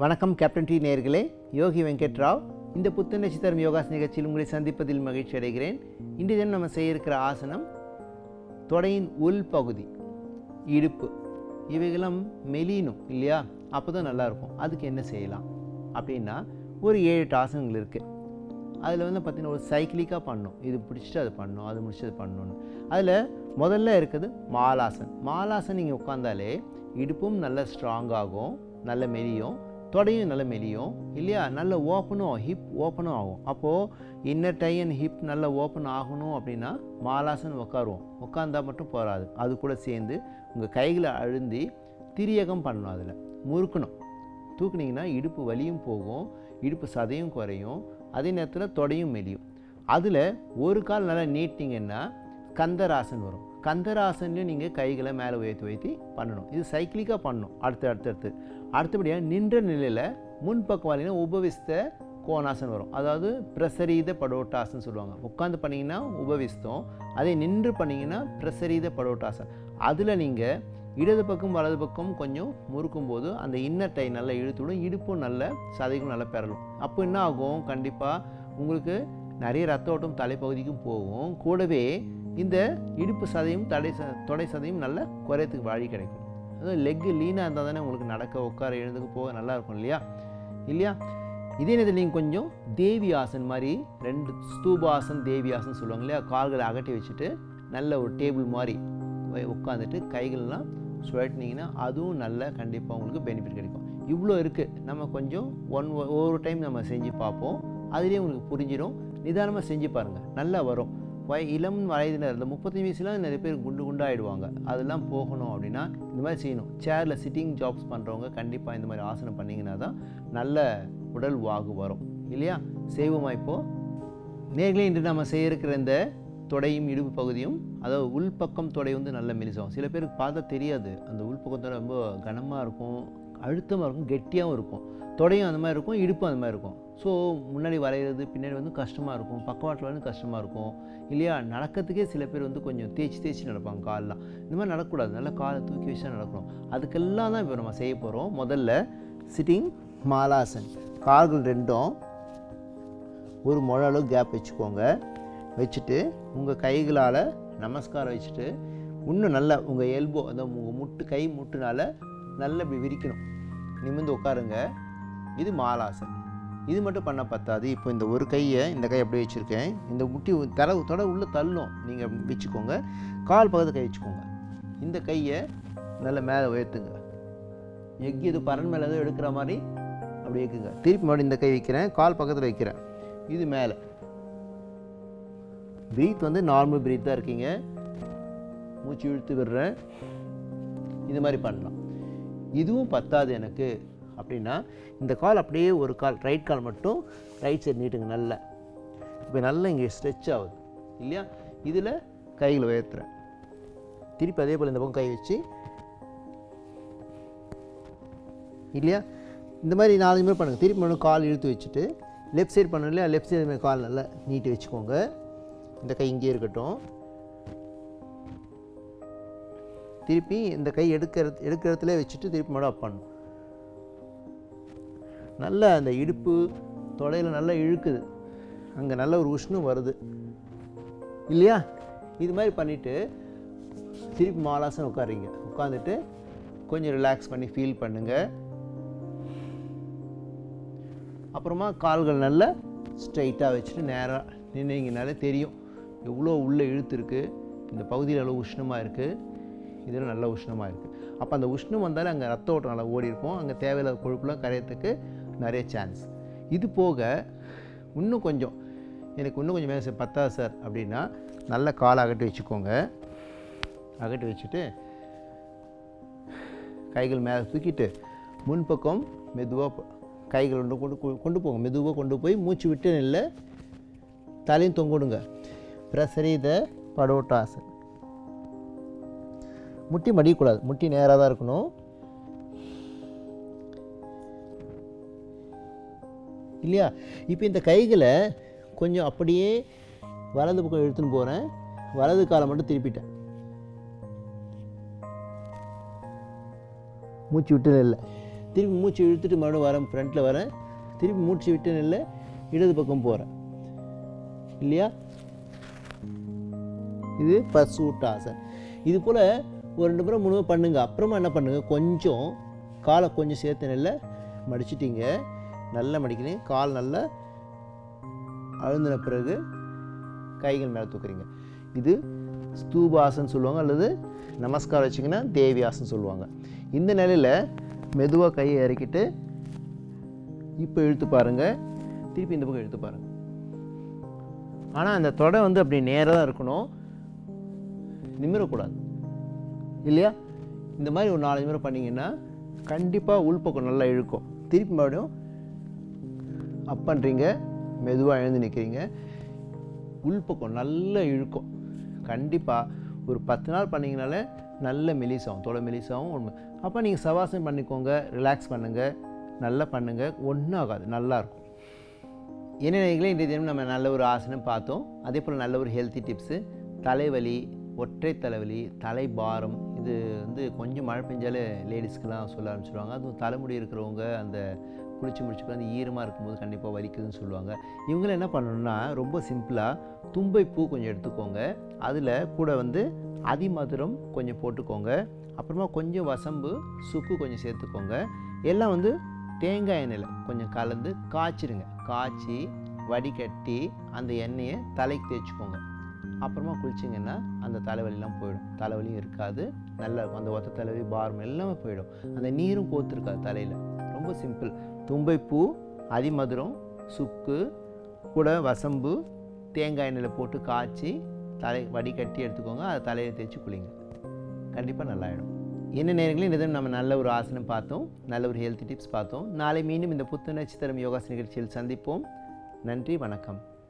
வணக்கம் captain D நேர்களே யோகி வெங்கட் ராவ் இந்த புத்துணர்ச்சி தரும் யோகாஸ் நிகழ்ச்சியில் உங்களை சந்திப்பதில் மகிழ்ச்சி அடைகிறேன் இன்றைய தினம் நம்ம செய்ய இருக்கிற ஆசனம் தொடையின் உள் பகுதி இடுப்பு இவைகளும் மெலியணும் இல்லையா அப்போ தான் நல்லாயிருக்கும் அதுக்கு என்ன செய்யலாம் அப்படின்னா ஒரு ஏழு எட்டு ஆசனங்கள் இருக்குது அதில் வந்து பார்த்திங்கன்னா ஒரு சைக்கிளிக்காக பண்ணணும் இது பிடிச்சிட்டு அது பண்ணணும் அது முடிச்சு அது பண்ணணும்னு அதில் முதல்ல இருக்குது மாலாசன் மாலாசன் நீங்கள் உட்காந்தாலே இடுப்பும் நல்ல ஸ்ட்ராங் ஆகும் நல்ல மெலியும் தொடையும் நல்ல மெலியும் இல்லையா நல்ல ஓப்பனும் ஹிப் ஓப்பனும் ஆகும் அப்போது இன்னர் டை அண்ட் ஹிப் நல்ல ஓப்பன் ஆகணும் அப்படின்னா மாலாசன் உட்காருவோம் உட்காந்தா மட்டும் போகாது அது கூட சேர்ந்து உங்கள் கைகளை அழுந்தி திரியகம் பண்ணணும் அதில் முறுக்கணும் தூக்குனீங்கன்னா இடுப்பு வலியும் போகும் இடுப்பு சதையும் குறையும் அதே நேரத்தில் தொடையும் மெலியும் அதில் ஒரு கால் நல்லா நீட்டிங்கன்னா கந்தராசன் வரும் கந்தராசன்லையும் நீங்கள் கைகளை மேலே உயர்த்தி உயர்த்தி பண்ணணும் இது சைக்கிளிக்காக பண்ணணும் அடுத்து அடுத்து அடுத்து அடுத்தபடியாக நின்ற நிலையில் முன்பக்கம் வலினா உபவிஸ்த கோணாசன் வரும் அதாவது பிரசரீத படோட்டாசன் சொல்லுவாங்க உட்காந்து பண்ணிங்கன்னா உபவிஸ்தம் அதே நின்று பண்ணிங்கன்னா பிரசரீத படோட்டாசன் அதில் நீங்கள் இடது பக்கம் வலது பக்கம் கொஞ்சம் முறுக்கும் போது அந்த இன்னர் டை நல்லா இழுத்துவிடும் இடுப்பும் நல்ல சதைகளும் நல்லா பெறலும் அப்போ என்ன ஆகும் கண்டிப்பாக உங்களுக்கு நிறைய ரத்த ஓட்டம் தலைப்பகுதிக்கும் போகும் கூடவே இந்த இடுப்பு சதையும் தடை ச தொடை சதையும் நல்லா குறையத்துக்கு வழி கிடைக்கும் அதுவும் லெக்கு லீனாக இருந்தால் தானே உங்களுக்கு நடக்க உட்கார எழுந்துக்கு போக நல்லா இருக்கும் இல்லையா இல்லையா இதே நேரத்தில் நீங்கள் கொஞ்சம் தேவி ஆசன் மாதிரி ரெண்டு ஸ்தூபாசன் தேவி ஆசன் சொல்லுவாங்க இல்லையா கால்களை அகட்டி வச்சுட்டு நல்ல ஒரு டேபிள் மாதிரி உட்காந்துட்டு கைகள்லாம் சுழட்டினீங்கன்னா அதுவும் நல்ல கண்டிப்பாக உங்களுக்கு பெனிஃபிட் கிடைக்கும் இவ்வளோ இருக்குது நம்ம கொஞ்சம் ஒன் ஒவ்வொரு டைம் நம்ம செஞ்சு பார்ப்போம் அதுலேயே உங்களுக்கு புரிஞ்சிடும் நிதானமாக செஞ்சு பாருங்கள் நல்லா வரும் வய இளம் வயதினர் இந்த முப்பத்தஞ்சு வயசுலாம் நிறைய பேர் குண்டு குண்டாகிடுவாங்க அதெல்லாம் போகணும் அப்படின்னா இந்த மாதிரி செய்யணும் சேரில் சிட்டிங் ஜாப்ஸ் பண்ணுறவங்க கண்டிப்பாக இந்த மாதிரி ஆசனம் பண்ணிங்கன்னா தான் நல்ல உடல் வாகு வரும் இல்லையா செய்வோமா இப்போது நேர்களே இன்று நம்ம செய்ய இருக்கிற இந்த தொடையும் இடுப்பு பகுதியும் அதாவது உள்பக்கம் தொடை வந்து நல்ல மெலிசாகும் சில பேருக்கு பார்த்தா தெரியாது அந்த உள்பக்கம் தொடை ரொம்ப கனமாக இருக்கும் அழுத்தமாக இருக்கும் கெட்டியாகவும் இருக்கும் தொடையும் அந்த மாதிரி இருக்கும் இடுப்பும் அந்த மாதிரி இருக்கும் ஸோ முன்னாடி வரைகிறது பின்னாடி வந்து கஷ்டமாக இருக்கும் பக்கவாட்டில் வந்து கஷ்டமாக இருக்கும் இல்லையா நடக்கிறதுக்கே சில பேர் வந்து கொஞ்சம் தேய்ச்சி தேய்ச்சி நடப்பாங்க காலெலாம் இந்த மாதிரி நடக்கக்கூடாது நல்லா காலை தூக்கி வச்சு தான் நடக்கணும் அதுக்கெல்லாம் தான் இப்போ நம்ம செய்ய போகிறோம் முதல்ல சிட்டிங் மாலாசன் கால்கள் ரெண்டும் ஒரு முழ அளவு கேப் வச்சுக்கோங்க வச்சுட்டு உங்கள் கைகளால் நமஸ்காரம் வச்சுட்டு இன்னும் நல்லா உங்கள் எல்போ அந்த உங்கள் முட்டு கை முட்டுனால நல்லா இப்படி விரிக்கணும் நிமிர்ந்து உட்காருங்க இது மாலாசன் இது மட்டும் பண்ண பத்தாது இப்போ இந்த ஒரு கையை இந்த கை அப்படியே வச்சுருக்கேன் இந்த முட்டி தர தொட உள்ளே தள்ளும் நீங்கள் வச்சுக்கோங்க கால் பக்கத்து கை வச்சுக்கோங்க இந்த கையை நல்லா மேலே உயர்த்துங்க எக் இது பரன் மேலே ஏதோ எடுக்கிற மாதிரி அப்படி வைக்குங்க திருப்பி மறுபடியும் இந்த கை வைக்கிறேன் கால் பக்கத்தில் வைக்கிறேன் இது மேலே ப்ரீத் வந்து நார்மல் ப்ரீத் தான் இருக்கீங்க மூச்சு இழுத்து விடுறேன் இது மாதிரி பண்ணலாம் இதுவும் பத்தாது எனக்கு அப்படின்னா இந்த கால் அப்படியே ஒரு கால் ரைட் கால் மட்டும் ரைட் சைடு நீட்டுங்க நல்லா இப்போ நல்லா இங்கே ஸ்ட்ரெச் ஆகுது இல்லையா இதில் கைகளை உயர்த்துறேன் திருப்பி அதே போல் இந்த பக்கம் கை வச்சு இல்லையா இந்த மாதிரி நாலு முறை பண்ணுங்கள் திருப்பி ஒன்று கால் இழுத்து வச்சுட்டு லெஃப்ட் சைடு பண்ணணும் இல்லையா லெஃப்ட் சைடு மாதிரி கால் நல்லா நீட்டி வச்சுக்கோங்க இந்த கை இங்கே இருக்கட்டும் திருப்பி இந்த கை எடுக்கிற எடுக்கிற இடத்துல வச்சுட்டு திருப்பி மடம் அப் பண்ணணும் நல்ல அந்த இடுப்பு தொடையில் நல்லா இழுக்குது அங்கே நல்ல ஒரு உஷ்ணம் வருது இல்லையா இது மாதிரி பண்ணிவிட்டு திருப்பி மாலாசம் உட்காருங்க உட்காந்துட்டு கொஞ்சம் ரிலாக்ஸ் பண்ணி ஃபீல் பண்ணுங்கள் அப்புறமா கால்கள் நல்லா ஸ்ட்ரைட்டாக வச்சுட்டு நேராக நின்னீங்கனாலே தெரியும் எவ்வளோ உள்ளே இழுத்து இருக்குது இந்த பகுதியில் எவ்வளோ உஷ்ணமாக இருக்குது இதில் நல்ல உஷ்ணமாக இருக்குது அப்போ அந்த உஷ்ணம் வந்தாலே அங்கே ரத்த ஓட்டம் நல்லா ஓடி இருக்கும் அங்கே தேவையில்லாத கொழுப்புலாம் கரையறதுக்கு நிறைய சான்ஸ் இது போக இன்னும் கொஞ்சம் எனக்கு இன்னும் கொஞ்சம் மேலே பத்தாது சார் அப்படின்னா நல்ல காலை அகட்டி வச்சுக்கோங்க அகட்டி வச்சுட்டு கைகள் மேலே தூக்கிட்டு முன்பக்கம் மெதுவாக கைகள் கொண்டு கொண்டு கொண்டு போங்க மெதுவாக கொண்டு போய் மூச்சு விட்டு நெல்ல தலையும் தொங்கிடுங்க பிரசரீத படோட்டாசன் முட்டி மடிக்கக்கூடாது முட்டி நேராக தான் இருக்கணும் இல்லையா இப்போ இந்த கைகளை கொஞ்சம் அப்படியே வலது பக்கம் எடுத்துன்னு போகிறேன் வலது காலை மட்டும் திருப்பிட்டேன் மூச்சு விட்டு இல்லை திருப்பி மூச்சு இழுத்துட்டு மறுபடியும் வரேன் ஃப்ரண்ட்டில் வரேன் திருப்பி மூச்சு விட்டு நெல்ல இடது பக்கம் போகிறேன் இல்லையா இது பர்சூட்டாசன் இது போல் ஒரு ரெண்டு முறை மூணு முறை பண்ணுங்க அப்புறமா என்ன பண்ணுங்க கொஞ்சம் காலை கொஞ்சம் சேர்த்து நெல்ல மடிச்சிட்டிங்க நல்லா மடிக்கிறீங்க கால் நல்லா அழுந்தின பிறகு கைகள் மேலே தூக்குறீங்க இது ஸ்தூபாசன் சொல்லுவாங்க அல்லது நமஸ்காரம் வச்சிங்கன்னா தேவி ஆசன் சொல்லுவாங்க இந்த நிலையில் மெதுவாக கையை இறக்கிட்டு இப்போ இழுத்து பாருங்கள் திருப்பி இந்த பக்கம் இழுத்து பாருங்கள் ஆனால் அந்த தொடை வந்து அப்படி நேராக தான் இருக்கணும் நிமிரக்கூடாது இல்லையா இந்த மாதிரி ஒரு நாலஞ்சு முறை பண்ணிங்கன்னா கண்டிப்பாக உள்பக்கம் நல்லா இழுக்கும் திருப்பி மறுபடியும் அப் பண்ணுறீங்க மெதுவாக எழுந்து நிற்கிறீங்க உள்பக்கம் நல்லா இழுக்கும் கண்டிப்பாக ஒரு பத்து நாள் பண்ணிங்கனாலே நல்ல மெலிசாகும் தொலை மெலிசாகும் உண்மை அப்போ நீங்கள் சவாசனம் பண்ணிக்கோங்க ரிலாக்ஸ் பண்ணுங்கள் நல்லா பண்ணுங்கள் ஒன்றும் ஆகாது நல்லாயிருக்கும் என்ன நினைக்கிறேன் இன்றைய தினம் நம்ம நல்ல ஒரு ஆசனம் பார்த்தோம் அதே போல் நல்ல ஒரு ஹெல்த்தி டிப்ஸு தலைவலி ஒற்றை தலைவலி தலை பாரம் இது வந்து கொஞ்சம் மழை பெஞ்சாலே லேடிஸ்க்கெலாம் சொல்ல ஆரம்பிச்சிடுவாங்க அதுவும் தலைமுடி இருக்கிறவங்க அந்த குளிச்சு முடிச்சுட்டு வந்து ஈரமாக இருக்கும்போது கண்டிப்பாக வலிக்குதுன்னு சொல்லுவாங்க இவங்களும் என்ன பண்ணணும்னா ரொம்ப சிம்பிளாக தும்பை பூ கொஞ்சம் எடுத்துக்கோங்க அதில் கூட வந்து அதிமதுரம் கொஞ்சம் போட்டுக்கோங்க அப்புறமா கொஞ்சம் வசம்பு சுக்கு கொஞ்சம் சேர்த்துக்கோங்க எல்லாம் வந்து தேங்காய் எண்ணெயில் கொஞ்சம் கலந்து காய்ச்சிடுங்க காய்ச்சி வடிகட்டி அந்த எண்ணெயை தலைக்கு தேய்ச்சிக்கோங்க அப்புறமா குளிச்சிங்கன்னா அந்த தலைவலிலாம் போயிடும் தலைவலியும் இருக்காது நல்லா இருக்கும் அந்த ஒத்த தலைவலி பாரம் எல்லாமே போயிடும் அந்த நீரும் கோத்துருக்காது தலையில் ரொம்ப சிம்பிள் தும்பைப்பூ அதிமதுரம் சுக்கு கூட வசம்பு தேங்காய் எண்ணெயில் போட்டு காய்ச்சி தலை வடிகட்டி எடுத்துக்கோங்க அதை தலையை தேய்ச்சி குளிங்க கண்டிப்பாக நல்லாயிடும் என்ன நேரங்களில் இந்த தினம் நம்ம நல்ல ஒரு ஆசனம் பார்த்தோம் நல்ல ஒரு ஹெல்த்தி டிப்ஸ் பார்த்தோம் நாளை மீண்டும் இந்த புத்துணர்ச்சி தரும் யோகாசன நிகழ்ச்சியில் சந்திப்போம் நன்றி வணக்கம்